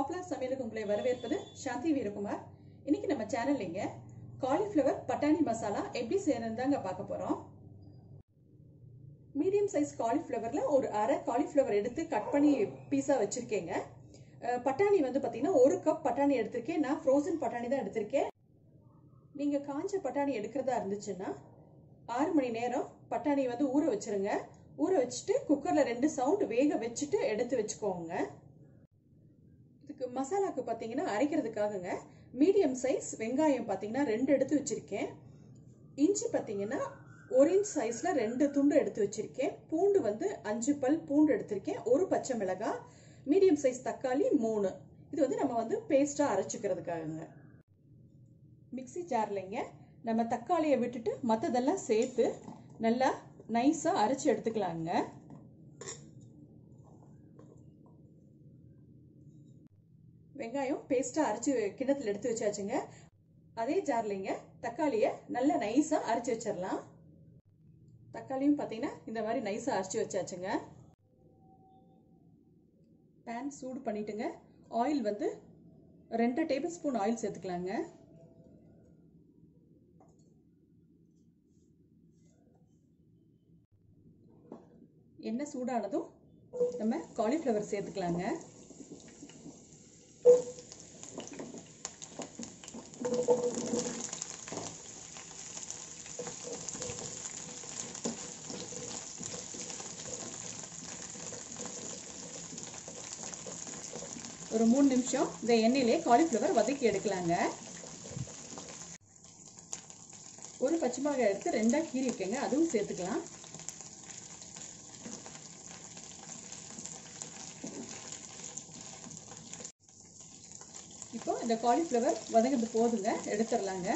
popular சமையலுக்கு உங்களை வரவேற்பது சாந்தி வீரகுமார் இன்னைக்கு நம்ம சேனல்லைங்க காலிஃப்ளவர் பட்டாணி மசாலா எப்படி செய்யறது தாங்க பார்க்க போறோம் மீடியம் சைஸ் காலிஃப்ளவர்ல ஒரு அரை காலிஃப்ளவர் எடுத்து கட் பண்ணி பீஸா வச்சிருக்கேங்க அஹ், பட்டாணி வந்து பார்த்தீங்கன்னா ஒரு கப் பட்டாணி எடுத்திருக்கேன் நான் ஃப்ரோசன் பட்டாணி தான் எடுத்திருக்கேன் நீங்கள் காஞ்ச பட்டாணி எடுக்கிறதா இருந்துச்சுன்னா ஆறு மணி நேரம் பட்டாணி வந்து ஊற வச்சிருங்க ஊற வச்சுட்டு குக்கரில் ரெண்டு சவுண்ட் வேக வச்சுட்டு எடுத்து வச்சுக்கோங்க இதுக்கு மசாலாக்கு பார்த்தீங்கன்னா அரைக்கிறதுக்காகங்க மீடியம் சைஸ் வெங்காயம் பார்த்தீங்கன்னா ரெண்டு எடுத்து வச்சிருக்கேன் இஞ்சி பார்த்தீங்கன்னா ஒரு இன்ச் சைஸில் ரெண்டு துண்டு எடுத்து வச்சிருக்கேன் பூண்டு வந்து அஞ்சு பல் பூண்டு எடுத்திருக்கேன் ஒரு பச்சை மிளகாய் மீடியம் சைஸ் தக்காளி மூணு இது வந்து நம்ம வந்து பேஸ்ட்டாக அரைச்சிக்கிறதுக்காகங்க மிக்ஸி ஜார்லைங்க நம்ம தக்காளியை விட்டுட்டு மற்றதெல்லாம் சேர்த்து நல்லா நைஸாக அரைச்சி எடுத்துக்கலாங்க வெங்காயம் பேஸ்ட்டாக அரைச்சி கிண்ணத்தில் எடுத்து வச்சாச்சுங்க அதே ஜார்லைங்க தக்காளியை நல்லா நைஸாக அரைச்சி வச்சிடலாம் தக்காளியும் பார்த்தீங்கன்னா இந்த மாதிரி நைஸாக அரைச்சி வச்சாச்சுங்க பேன் சூடு பண்ணிட்டுங்க ஆயில் வந்து ரெண்டு டேபிள் ஸ்பூன் ஆயில் சேர்த்துக்கலாங்க எண்ணெய் சூடானதும் நம்ம காலிஃப்ளவர் சேர்த்துக்கலாங்க ஒரு மூணு நிமிஷம் இந்த எண்ணெயிலே காலிஃப்ளவர் வதக்கி எடுக்கலாங்க ஒரு பச்சை மிளகாய் எடுத்து ரெண்டாக கீறி இருக்கேங்க அதுவும் சேர்த்துக்கலாம் இப்போ இந்த காலிஃப்ளவர் வதங்கிறது போதுங்க எடுத்துடலாங்க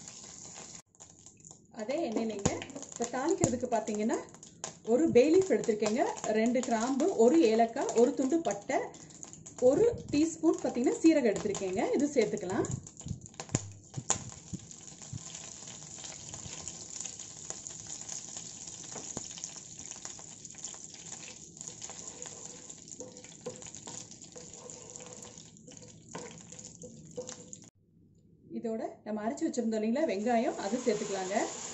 அதே எண்ணெயிலைங்க இப்போ தாளிக்கிறதுக்கு பார்த்தீங்கன்னா ஒரு பேலீஃப் எடுத்திருக்கேங்க ரெண்டு கிராம்பு ஒரு ஏலக்காய் ஒரு துண்டு பட்டை ஒரு டீஸ்பூன் பார்த்தீங்கன்னா சீரகம் எடுத்திருக்கேங்க இது சேர்த்துக்கலாம் இதோட நம்ம அரைச்சி வச்சிருந்தோம் இல்லைங்களா வெங்காயம் அது சேர்த்துக்கலாங்க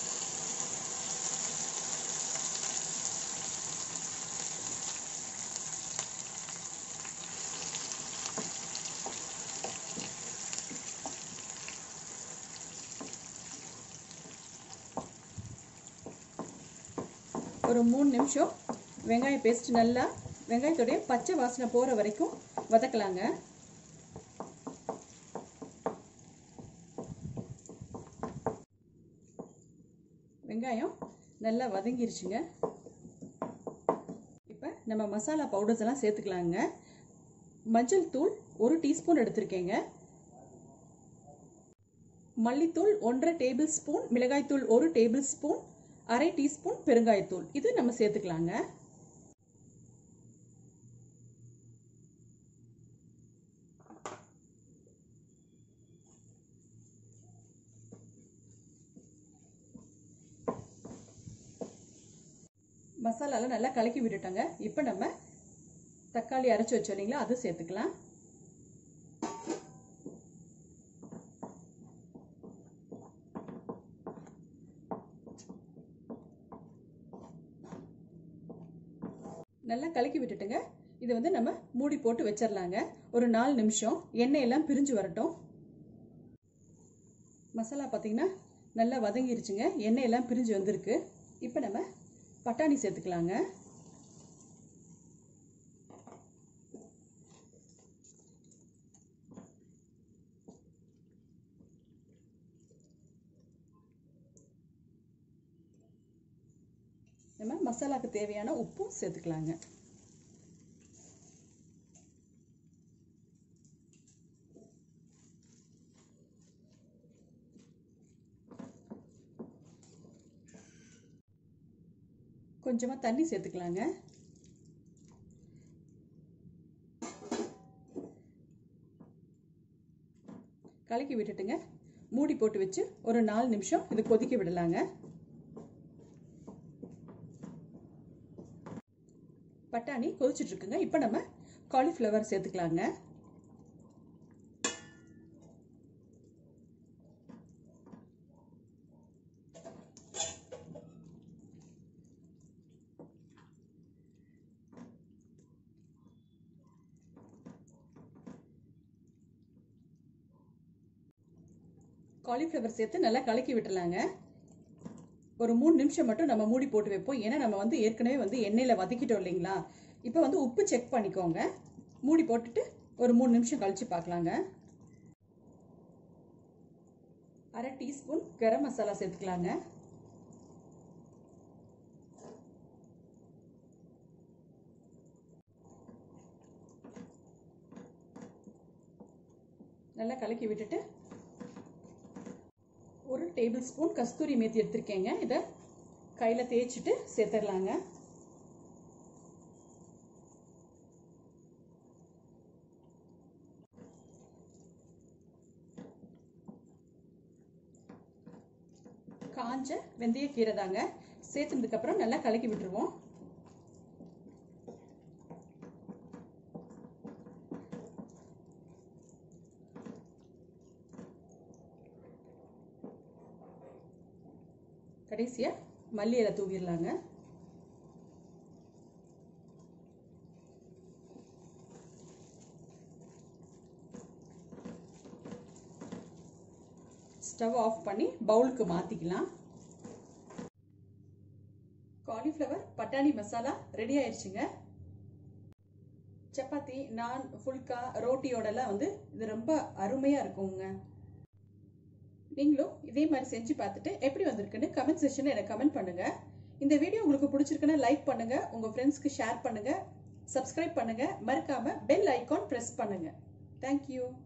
ஒரு மூணு நிமிஷம் வெங்காய பேஸ்ட் நல்லா வெங்காயத்தோடைய பச்சை வாசனை போகிற வரைக்கும் வதக்கலாங்க வெங்காயம் நல்லா வதங்கிருச்சுங்க இப்போ நம்ம மசாலா பவுடர்ஸ் எல்லாம் சேர்த்துக்கலாங்க மஞ்சள் தூள் ஒரு டீஸ்பூன் எடுத்திருக்கேங்க மல்லித்தூள் ஒன்றரை டேபிள் ஸ்பூன் மிளகாய்த்தூள் ஒரு டேபிள் ஸ்பூன் அரை டீஸ்பூன் பெருங்காயத்தூள் இது நம்ம சேர்த்துக்கலாங்க மசாலாலாம் நல்லா கலக்கி விட்டுட்டோங்க இப்போ நம்ம தக்காளி அரைச்சி வச்சோம் இல்லைங்களா அது சேர்த்துக்கலாம் நல்லா கலக்கி விட்டுட்டுங்க இது வந்து நம்ம மூடி போட்டு வச்சிடலாங்க ஒரு நாலு நிமிஷம் எண்ணெய் எல்லாம் பிரிஞ்சு வரட்டும் மசாலா பார்த்தீங்கன்னா நல்லா வதங்கிருச்சுங்க எண்ணெய் எல்லாம் பிரிஞ்சு வந்திருக்கு இப்போ நம்ம பட்டாணி சேர்த்துக்கலாங்க நம்ம மசாலாக்கு தேவையான உப்பும் சேர்த்துக்கலாங்க கொஞ்சமாக தண்ணி சேர்த்துக்கலாங்க கலக்கி விட்டுட்டுங்க மூடி போட்டு வச்சு ஒரு நாலு நிமிஷம் இது கொதிக்க விடலாங்க பட்டாணி கொதிச்சுட்டு இருக்குங்க இப்போ நம்ம காலிஃப்ளவர் சேர்த்துக்கலாங்க காலிஃப்ளவர் சேர்த்து நல்லா கலக்கி விட்டுலாங்க ஒரு மூணு நிமிஷம் மட்டும் நம்ம மூடி போட்டு வைப்போம் ஏன்னா நம்ம வந்து ஏற்கனவே வந்து எண்ணெயில் வதக்கிட்டோம் இல்லைங்களா இப்போ வந்து உப்பு செக் பண்ணிக்கோங்க மூடி போட்டுட்டு ஒரு மூணு நிமிஷம் கழிச்சு பார்க்கலாங்க அரை டீஸ்பூன் கரம் மசாலா சேர்த்துக்கலாங்க நல்லா கலக்கி விட்டுட்டு ஒரு டேபிள் ஸ்பூன் கஸ்தூரி மேத்தி எடுத்திருக்கேங்க இதை கையில் தேய்ச்சிட்டு சேர்த்துடலாங்க காஞ்ச வெந்தய கீரை தாங்க சேர்த்துனதுக்கப்புறம் நல்லா கலக்கி விட்டுருவோம் கடைசியாக மல்லி இலை தூவிடலாங்க ஸ்டவ் ஆஃப் பண்ணி பவுலுக்கு மாற்றிக்கலாம் காலிஃப்ளவர் பட்டாணி மசாலா ரெடி ஆயிடுச்சுங்க சப்பாத்தி நான் ஃபுல்கா ரோட்டியோடலாம் வந்து இது ரொம்ப அருமையாக இருக்குங்க நீங்களும் இதே மாதிரி செஞ்சு பார்த்துட்டு எப்படி வந்திருக்குன்னு கமெண்ட் செக்ஷனில் எனக்கு கமெண்ட் பண்ணுங்க இந்த வீடியோ உங்களுக்கு பிடிச்சிருக்குன்னா லைக் பண்ணுங்க உங்க ஃப்ரெண்ட்ஸ்க்கு ஷேர் பண்ணுங்க சப்ஸ்கிரைப் பண்ணுங்க மறக்காம பெல் ஐக்கான் ப்ரெஸ் பண்ணுங்க தேங்க்யூ